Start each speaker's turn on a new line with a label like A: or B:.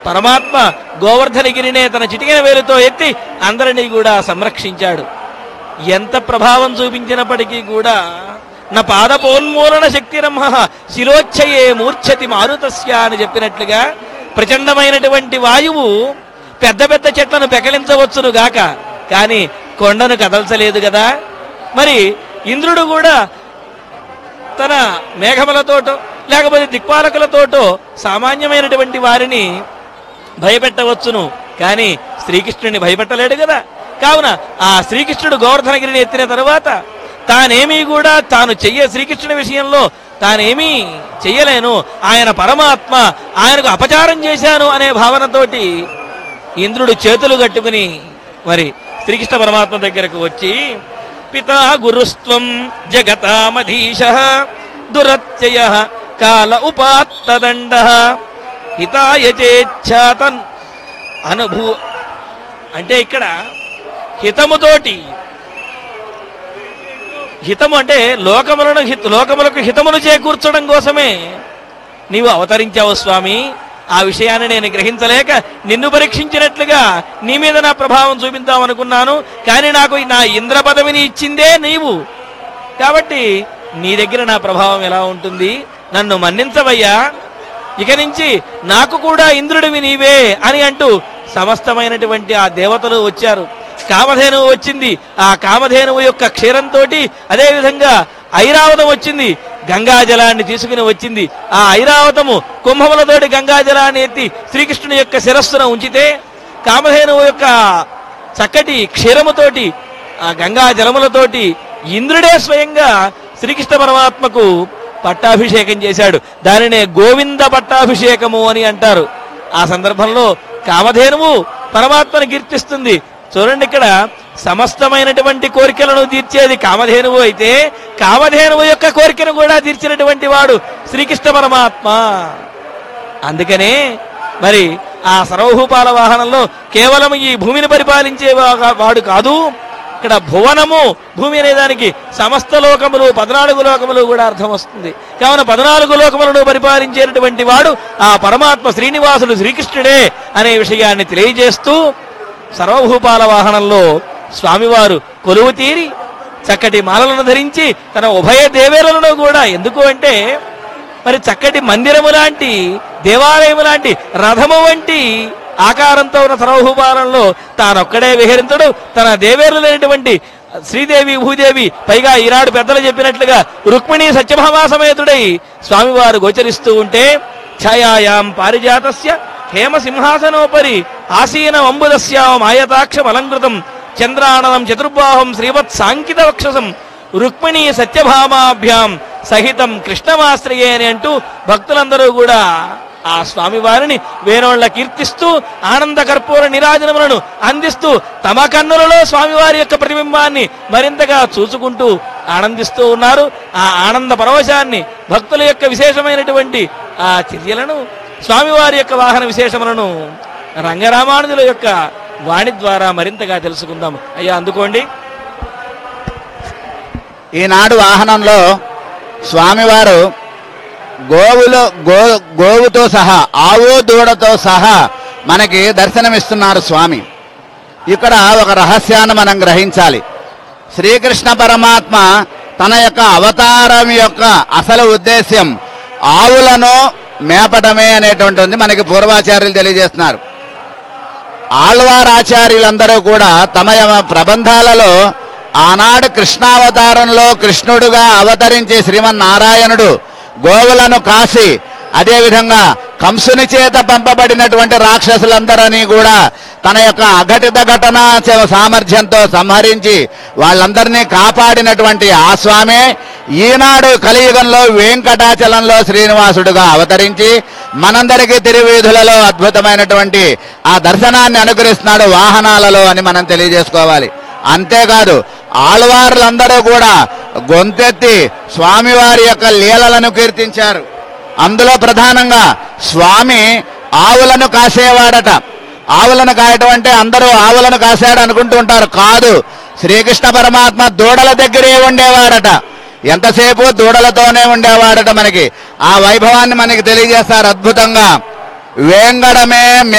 A: పరమాత్మ గోవర్ధనగిరినే తన చిటికిన వేలుతో ఎత్తి అందరినీ కూడా సంరక్షించాడు ఎంత ప్రభావం చూపించినప్పటికీ కూడా నా పాదపోన్మూలన శక్తిరమ్మ శిలోచ్ఛయే మూర్ఛతి మారుతస్య అని చెప్పినట్లుగా ప్రచండమైనటువంటి వాయువు పెద్ద పెద్ద చెట్లను పెకలించవచ్చును గాక కానీ కొండను కదల్చలేదు కదా మరి ఇంద్రుడు కూడా తన మేఘములతోటో లేకపోతే దిక్పాలకులతోటో సామాన్యమైనటువంటి వారిని భయపెట్టవచ్చును కానీ శ్రీకృష్ణుని భయపెట్టలేడు కదా కావున ఆ శ్రీకృష్ణుడు గోవర్ధనగిరిని ఎత్తిన తరువాత తానేమీ కూడా తాను చెయ్య శ్రీకృష్ణుని విషయంలో తానేమీ చెయ్యలేను ఆయన పరమాత్మ ఆయనకు అపచారం చేశాను అనే భావనతోటి ఇంద్రుడు చేతులు కట్టుకుని మరి శ్రీకృష్ణ పరమాత్మ దగ్గరకు వచ్చి పితా గురుస్త్వం జగతామధీశ దురత్యయ కాల ఉపాత్తదండ హితాయ చేచ్ఛాతన్ అనుభూ అంటే ఇక్కడ హితముతోటి హితము అంటే లోకములను హిత లోకములకు హితమును చేకూర్చడం కోసమే నీవు అవతరించావు స్వామి ఆ విషయాన్ని నేను గ్రహించలేక నిన్ను పరీక్షించినట్లుగా నీ మీద నా ప్రభావం చూపిద్దాం అనుకున్నాను కానీ నాకు నా ఇంద్ర పదవిని ఇచ్చిందే నీవు కాబట్టి నీ దగ్గర నా ప్రభావం ఎలా ఉంటుంది నన్ను మన్నించవయ్యా ఇక నుంచి నాకు కూడా ఇంద్రుడివి నీవే అని అంటూ సమస్తమైనటువంటి ఆ దేవతలు వచ్చారు కామధేనువు వచ్చింది ఆ కామధేనువు యొక్క క్షీరంతో అదేవిధంగా ఐరావతం వచ్చింది గంగా జలాన్ని తీసుకుని వచ్చింది ఆ ఐరావతము కుంభములతోటి గంగా జలాన్ని ఎత్తి శ్రీకృష్ణుని యొక్క శిరస్సును ఉంచితే కామధేనువు యొక్క చక్కటి క్షీరముతోటి ఆ గంగా జలములతోటి ఇంద్రుడే స్వయంగా శ్రీకృష్ణ పరమాత్మకు పట్టాభిషేకం చేశాడు దానినే గోవింద పట్టాభిషేకము అని అంటారు ఆ సందర్భంలో కామధేనువు పరమాత్మను కీర్తిస్తుంది చూడండి ఇక్కడ సమస్తమైనటువంటి కోరికలను తీర్చేది కామధేనువు అయితే కామధేనువు యొక్క కోరికను కూడా తీర్చినటువంటి వాడు శ్రీకృష్ణ పరమాత్మ అందుకనే మరి ఆ సర్వభూపాల వాహనంలో కేవలం ఈ భూమిని పరిపాలించే వా- వాడు కాదు ఇక్కడ భువనము భూమి అనే దానికి సమస్త లోకములు పద్నాలుగు లోకములు కూడా అర్థం వస్తుంది కావున పద్నాలుగు లోకములను పరిపాలించేటటువంటి వాడు ఆ పరమాత్మ శ్రీనివాసుడు శ్రీకృష్ణుడే అనే విషయాన్ని తెలియజేస్తూ సర్వభూపాల వాహనంలో స్వామివారు కొలువు తీరి చక్కటి మాలలను ధరించి తన ఉభయ దేవేరులను కూడా ఎందుకు అంటే మరి చక్కటి మందిరము లాంటి దేవాలయము లాంటి రథము వంటి ఆకారంతో ఉన్న సర్వభూపాలంలో తానొక్కడే విహరించడు తన దేవేరులైనటువంటి శ్రీదేవి భూదేవి పైగా ఈనాడు పెద్దలు చెప్పినట్లుగా రుక్మిణి సత్యభామా సమేతుడై స్వామివారు గోచరిస్తూ ఉంటే ఛాయాయాం పారిజాతస్య హేమ సింహాసనోపరి ఆసీన అంబుదస్యాం ఆయతాక్షం అలంకృతం చంద్రాననం చతుర్బాహం శ్రీవత్ సాంకిత వక్షసం రుక్మిణి సత్యభామాభ్యాం సహితం కృష్ణమాశ్రయే అని అంటూ భక్తులందరూ కూడా ఆ స్వామివారిని వేణోళ్ల కీర్తిస్తూ ఆనంద కర్పూర నిరాజనములను అందిస్తూ తమ కన్నులలో స్వామివారి యొక్క ప్రతిబింబాన్ని మరింతగా చూసుకుంటూ ఆనందిస్తూ ఉన్నారు ఆ ఆనంద పరవశాన్ని భక్తుల యొక్క విశేషమైనటువంటి ఆ చర్యలను స్వామివారి యొక్క వాహన విశేషములను రంగరామానుజుల యొక్క వాణి ద్వారా మరింతగా తెలుసుకుందాం అయ్యా అందుకోండి
B: ఈనాడు వాహనంలో స్వామివారు గోవులో గో గోవుతో సహా ఆవు దూడతో సహా మనకి దర్శనమిస్తున్నారు స్వామి ఇక్కడ ఒక రహస్యాన్ని మనం గ్రహించాలి శ్రీకృష్ణ పరమాత్మ తన యొక్క అవతారం యొక్క అసలు ఉద్దేశ్యం ఆవులను మేపటమే అనేటువంటిది మనకి పూర్వాచార్యులు తెలియజేస్తున్నారు ఆళ్వారాచార్యులందరూ కూడా తమ యమ ప్రబంధాలలో ఆనాడు కృష్ణావతారంలో కృష్ణుడుగా అవతరించి శ్రీమన్నారాయణుడు గోవులను కాసి అదేవిధంగా కంసుని చేత పంపబడినటువంటి రాక్షసులందరినీ కూడా తన యొక్క అఘటిత ఘటన చ- సామర్థ్యంతో సంహరించి వాళ్ళందరినీ కాపాడినటువంటి ఆ స్వామే ఈనాడు కలియుగంలో వెంకటాచలంలో శ్రీనివాసుడుగా అవతరించి మనందరికీ తిరువీధులలో అద్భుతమైనటువంటి ఆ దర్శనాన్ని అనుగ్రహిస్తున్నాడు వాహనాలలో అని మనం తెలియజేసుకోవాలి అంతేకాదు ఆళ్వార్లందరూ కూడా గొంతెత్తి స్వామివారి యొక్క లీలలను కీర్తించారు అందులో ప్రధానంగా స్వామి ఆవులను కాసేవాడట ఆవులను కాయటం అంటే అందరూ ఆవులను కాశాడు అనుకుంటూ ఉంటారు కాదు శ్రీకృష్ణ పరమాత్మ దూడల దగ్గరే ఉండేవాడట ఎంతసేపు దూడలతోనే ఉండేవాడట మనకి ఆ వైభవాన్ని మనకి తెలియజేస్తారు అద్భుతంగా వేంగడమే